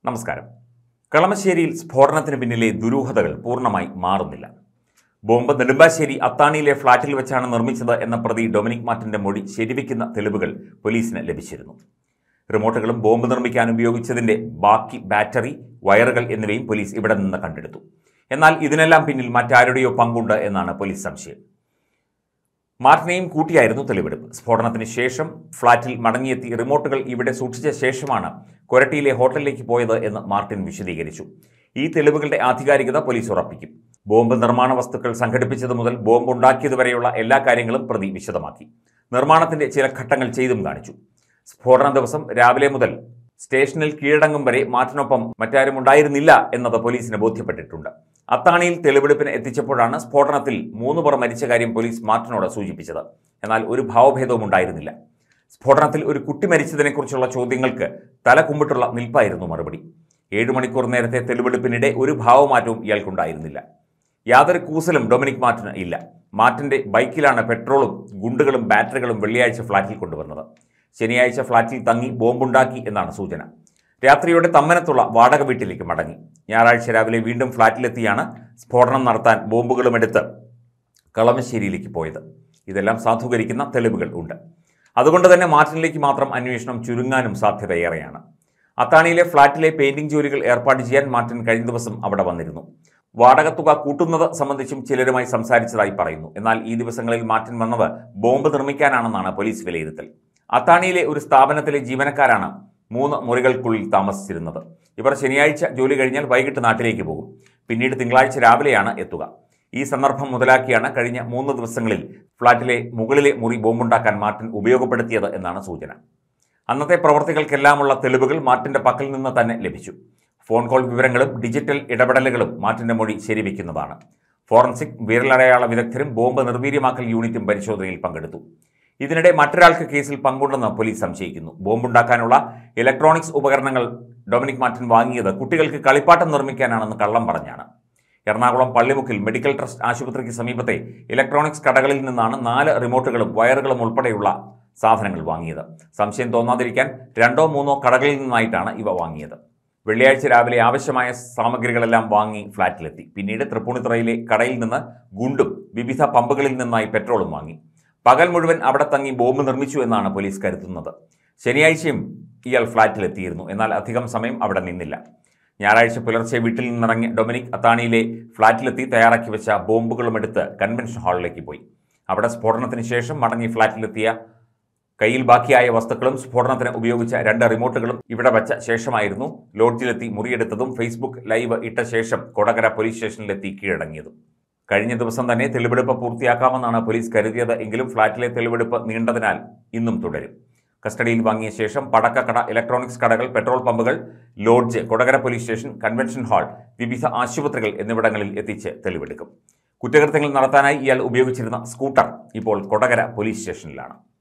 നമസ്കാരം കളമശ്ശേരിയിൽ സ്ഫോടനത്തിന് പിന്നിലെ ദുരൂഹതകൾ പൂർണ്ണമായി മാറുന്നില്ല ബോംബ് നെടുമ്പാശ്ശേരി അത്താണിയിലെ ഫ്ളാറ്റിൽ വെച്ചാണ് നിർമ്മിച്ചത് എന്ന പ്രതി ഡൊമിനിക് മാർട്ടിന്റെ മൊഴി ശരിവെക്കുന്ന തെളിവുകൾ പോലീസിന് ലഭിച്ചിരുന്നു റിമോട്ടുകളും ബോംബ് നിർമ്മിക്കാൻ ഉപയോഗിച്ചതിന്റെ ബാക്കി ബാറ്ററി വയറുകൾ എന്നിവയും പോലീസ് ഇവിടെ നിന്ന് കണ്ടെടുത്തു എന്നാൽ ഇതിനെല്ലാം പിന്നിൽ മറ്റാരുടെയോ പങ്കുണ്ട് എന്നാണ് പോലീസ് സംശയം മാർട്ടിനെയും കൂട്ടിയായിരുന്നു തെളിവെടുപ്പ് സ്ഫോടനത്തിന് ശേഷം ഫ്ളാറ്റിൽ മടങ്ങിയെത്തി റിമോട്ടുകൾ ഇവിടെ സൂക്ഷിച്ച ശേഷമാണ് കൊരട്ടിയിലെ ഹോട്ടലിലേക്ക് പോയത് എന്ന് മാർട്ടിൻ വിശദീകരിച്ചു ഈ തെളിവുകളുടെ ആധികാരികത പോലീസ് ഉറപ്പിക്കും ബോംബ് നിർമ്മാണ വസ്തുക്കൾ സംഘടിപ്പിച്ചത് മുതൽ ബോംബ് ഉണ്ടാക്കിയതുവരെയുള്ള എല്ലാ കാര്യങ്ങളും പ്രതി വിശദമാക്കി നിർമ്മാണത്തിന്റെ ചില ഘട്ടങ്ങൾ ചെയ്തും കാണിച്ചു സ്ഫോടന ദിവസം രാവിലെ മുതൽ സ്റ്റേഷനിൽ കീഴടങ്ങും വരെ മാർട്ടിനൊപ്പം മറ്റാരും ഉണ്ടായിരുന്നില്ല എന്നത് പോലീസിന് ബോധ്യപ്പെട്ടിട്ടുണ്ട് അത്താണിയിൽ തെളിവെടുപ്പിന് എത്തിച്ചപ്പോഴാണ് സ്ഫോടനത്തിൽ മൂന്ന് പേർ മരിച്ച കാര്യം പോലീസ് മാർട്ടിനോട് സൂചിപ്പിച്ചത് എന്നാൽ ഒരു ഭാവഭേദവും ഉണ്ടായിരുന്നില്ല സ്ഫോടനത്തിൽ ഒരു കുട്ടി മരിച്ചതിനെക്കുറിച്ചുള്ള ചോദ്യങ്ങൾക്ക് തല കുമ്പിട്ടുള്ള നിൽപ്പായിരുന്നു മറുപടി ഏഴു മണിക്കൂർ നേരത്തെ തെളിവെടുപ്പിനിടെ ഒരു ഭാവമാറ്റവും ഇയാൾക്കുണ്ടായിരുന്നില്ല യാതൊരു കൂസലും ഡൊമിനിക് മാർട്ടിന് ഇല്ല മാർട്ടിന്റെ ബൈക്കിലാണ് പെട്രോളും ഗുണ്ടുകളും ബാറ്ററികളും വെള്ളിയാഴ്ച ഫ്ളാറ്റിൽ കൊണ്ടുവന്നത് ശനിയാഴ്ച ഫ്ളാറ്റിൽ തങ്ങി ബോംബുണ്ടാക്കി എന്നാണ് സൂചന രാത്രിയോടെ തമ്മനത്തുള്ള വാടക വീട്ടിലേക്ക് മടങ്ങി ഞായറാഴ്ച രാവിലെ വീണ്ടും ഫ്ളാറ്റിലെത്തിയാണ് സ്ഫോടനം നടത്താൻ ബോംബുകളും എടുത്ത് കളമശ്ശേരിയിലേക്ക് പോയത് ഇതെല്ലാം സാധൂകരിക്കുന്ന തെളിവുകൾ ഉണ്ട് അതുകൊണ്ട് തന്നെ മാർട്ടിനിലേക്ക് മാത്രം അന്വേഷണം ചുരുങ്ങാനും സാധ്യതയേറെയാണ് അത്താണിയിലെ ഫ്ളാറ്റിലെ പെയിന്റിംഗ് ജോലികൾ ഏർപ്പാട് ചെയ്യാൻ മാർട്ടിൻ കഴിഞ്ഞ ദിവസം അവിടെ വന്നിരുന്നു വാടക തുക കൂട്ടുന്നത് സംബന്ധിച്ചും ചിലരുമായി സംസാരിച്ചതായി പറയുന്നു എന്നാൽ ഈ ദിവസങ്ങളിൽ മാർട്ടിൻ വന്നത് ബോംബ് നിർമ്മിക്കാനാണെന്നാണ് പോലീസ് വിലയിരുത്തൽ അത്താണിയിലെ ഒരു സ്ഥാപനത്തിലെ ജീവനക്കാരാണ് മൂന്ന് മുറികൾക്കുള്ളിൽ താമസിച്ചിരുന്നത് ഇവർ ശനിയാഴ്ച ജോലി കഴിഞ്ഞാൽ വൈകിട്ട് നാട്ടിലേക്ക് പോകും പിന്നീട് തിങ്കളാഴ്ച രാവിലെയാണ് എത്തുക ഈ സന്ദർഭം മുതലാക്കിയാണ് കഴിഞ്ഞ മൂന്ന് ദിവസങ്ങളിൽ ഫ്ളാറ്റിലെ മുകളിലെ മുറി ബോംബുണ്ടാക്കാൻ മാർട്ടിൻ ഉപയോഗപ്പെടുത്തിയത് എന്നാണ് സൂചന അന്നത്തെ പ്രവർത്തികൾക്കെല്ലാമുള്ള തെളിവുകൾ മാർട്ടിന്റെ പക്കൽ നിന്ന് തന്നെ ലഭിച്ചു ഫോൺ കോൾ വിവരങ്ങളും ഡിജിറ്റൽ ഇടപെടലുകളും മാർട്ടിന്റെ മൊഴി ശരിവെക്കുന്നതാണ് ഫോറൻസിക് വിരലടയാള വിദഗ്ധരും ബോംബ് നിർവീര്യമാക്കൽ യൂണിറ്റും പരിശോധനയിൽ പങ്കെടുത്തു ഇതിനിടെ മറ്റൊരാൾക്ക് കേസിൽ പങ്കുണ്ടെന്ന് പോലീസ് സംശയിക്കുന്നു ബോംബുണ്ടാക്കാനുള്ള ഇലക്ട്രോണിക്സ് ഉപകരണങ്ങൾ ഡൊമിനിക് മാർട്ടിൻ വാങ്ങിയത് കുട്ടികൾക്ക് കളിപ്പാട്ടം നിർമ്മിക്കാനാണെന്ന് കള്ളം പറഞ്ഞാണ് എറണാകുളം പള്ളിമുക്കിൽ മെഡിക്കൽ ട്രസ്റ്റ് ആശുപത്രിക്ക് സമീപത്തെ ഇലക്ട്രോണിക്സ് കടകളിൽ നിന്നാണ് നാല് റിമോട്ടുകളും വയറുകളും ഉൾപ്പെടെയുള്ള സാധനങ്ങൾ വാങ്ങിയത് സംശയം തോന്നാതിരിക്കാൻ രണ്ടോ മൂന്നോ കടകളിൽ നിന്നായിട്ടാണ് ഇവ വാങ്ങിയത് വെള്ളിയാഴ്ച രാവിലെ ആവശ്യമായ സാമഗ്രികളെല്ലാം വാങ്ങി ഫ്ളാറ്റിലെത്തി പിന്നീട് തൃപ്പൂണിത്തുറയിലെ കടയിൽ നിന്ന് ഗുണ്ടും വിവിധ പമ്പുകളിൽ നിന്നായി പെട്രോളും വാങ്ങി പകൽ മുഴുവൻ അവിടെ തങ്ങി ബോംബ് നിർമ്മിച്ചു എന്നാണ് പോലീസ് കരുതുന്നത് ശനിയാഴ്ചയും ഇയാൾ ഫ്ളാറ്റിലെത്തിയിരുന്നു എന്നാൽ അധികം സമയം അവിടെ നിന്നില്ല ഞായറാഴ്ച പുലർച്ചെ വീട്ടിൽ നിന്നിറങ്ങി ഡൊമിനിക് അത്താണിയിലെ ഫ്ളാറ്റിലെത്തി തയ്യാറാക്കി വെച്ച ബോംബുകളും എടുത്ത് കൺവെൻഷൻ ഹാളിലേക്ക് പോയി അവിടെ സ്ഫോടനത്തിന് ശേഷം മടങ്ങി ഫ്ളാറ്റിലെത്തിയ കയ്യിൽ ബാക്കിയായ വസ്തുക്കളും സ്ഫോടനത്തിന് ഉപയോഗിച്ച രണ്ട് റിമോട്ടുകളും ഇവിടെ വച്ച ശേഷമായിരുന്നു ലോഡ്ജിലെത്തി മുറിയെടുത്തതും ഫേസ്ബുക്ക് ലൈവ് ഇട്ട ശേഷം കൊടകര പോലീസ് സ്റ്റേഷനിലെത്തി കീഴടങ്ങിയതും കഴിഞ്ഞ ദിവസം തന്നെ തെളിവെടുപ്പ് പൂർത്തിയാക്കാമെന്നാണ് പോലീസ് കരുതിയത് എങ്കിലും ഫ്ളാറ്റിലെ തെളിവെടുപ്പ് നീണ്ടതിനാൽ ഇന്നും തുടരും കസ്റ്റഡിയിൽ വാങ്ങിയ ശേഷം പടക്കക്കട ഇലക്ട്രോണിക്സ് കടകൾ പെട്രോൾ പമ്പുകൾ lodge Kodakara police station convention hall വിവിധ ആശുപത്രികൾ എന്നിവിടങ്ങളിൽ എത്തിച്ച് തെളിവെടുക്കും കുറ്റകൃത്യങ്ങൾ നടത്താനായി ഇയാൾ ഉപയോഗിച്ചിരുന്ന സ്കൂട്ടർ ഇപ്പോൾ കൊടകര പോലീസ് സ്റ്റേഷനിലാണ്